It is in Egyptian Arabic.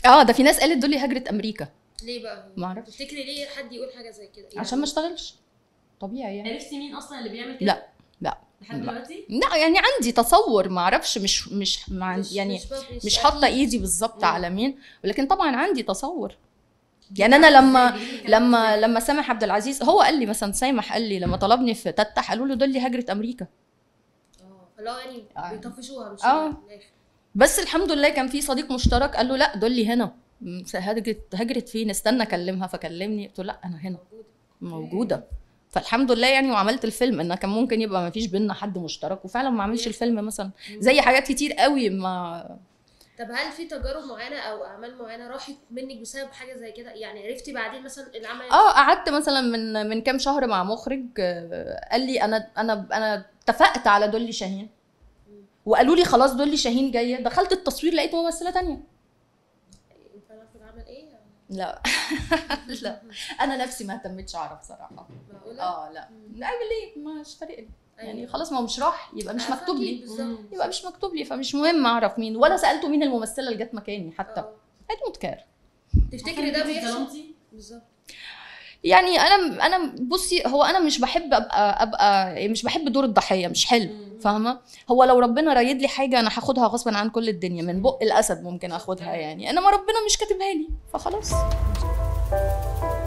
اه ده في ناس قالت دول هجرت امريكا ليه بقى ما اعرفش تفتكري ليه حد يقول حاجه زي كده يعني عشان ما اشتغلش طبيعي يعني عرفتي مين اصلا اللي بيعمل كده لا لا لحد لا. دلوقتي لا يعني عندي تصور ما اعرفش مش مش مع يعني مش, باب- مش أكيد. حاطه ايدي بالظبط مم. على مين ولكن طبعا عندي تصور يعني انا لما لما لما سامح عبد العزيز هو قال لي مثلا سامح قال لي لما طلبني في تتح قالوا له دول لي هجرت امريكا اه فلا يعني آه. بيطفشوها مش آه. من الآخر. بس الحمد لله كان في صديق مشترك قال له لا دول لي هنا م- هجرت هجرت فين استنى اكلمها فكلمني قلت له لا انا هنا موجودة. موجوده فالحمد لله يعني وعملت الفيلم ان كان ممكن يبقى ما فيش بينا حد مشترك وفعلا ما عملش الفيلم مثلا زي حاجات كتير قوي ما طب هل في تجارب معينه او اعمال معينه راحت منك بسبب حاجه زي كده يعني عرفتي بعدين مثلا العمل اه قعدت مثلا من من كام شهر مع مخرج آه، قال لي انا انا انا اتفقت على دولي شاهين وقالوا لي خلاص دولي شاهين جايه دخلت التصوير لقيت ممثله تانية انت عارفه العمل ايه لا لا انا نفسي ما اهتمتش اعرف صراحه معقوله اه لا اعمل ايه مش فارق لي يعني أيوة. خلاص ما هو مش راح يبقى مش عارفة مكتوب أكيد لي بالظبط يبقى مش مكتوب لي فمش مهم اعرف مين ولا سالته مين الممثله اللي جت مكاني حتى آه. I don't care تفتكري ده بيحصل بالظبط يعني انا انا بصي هو انا مش بحب ابقى ابقى مش بحب دور الضحيه مش حلو فاهمه هو لو ربنا رايد لي حاجه انا هاخدها غصبا عن كل الدنيا من بق الاسد ممكن اخدها يعني انما ربنا مش كاتبها لي فخلاص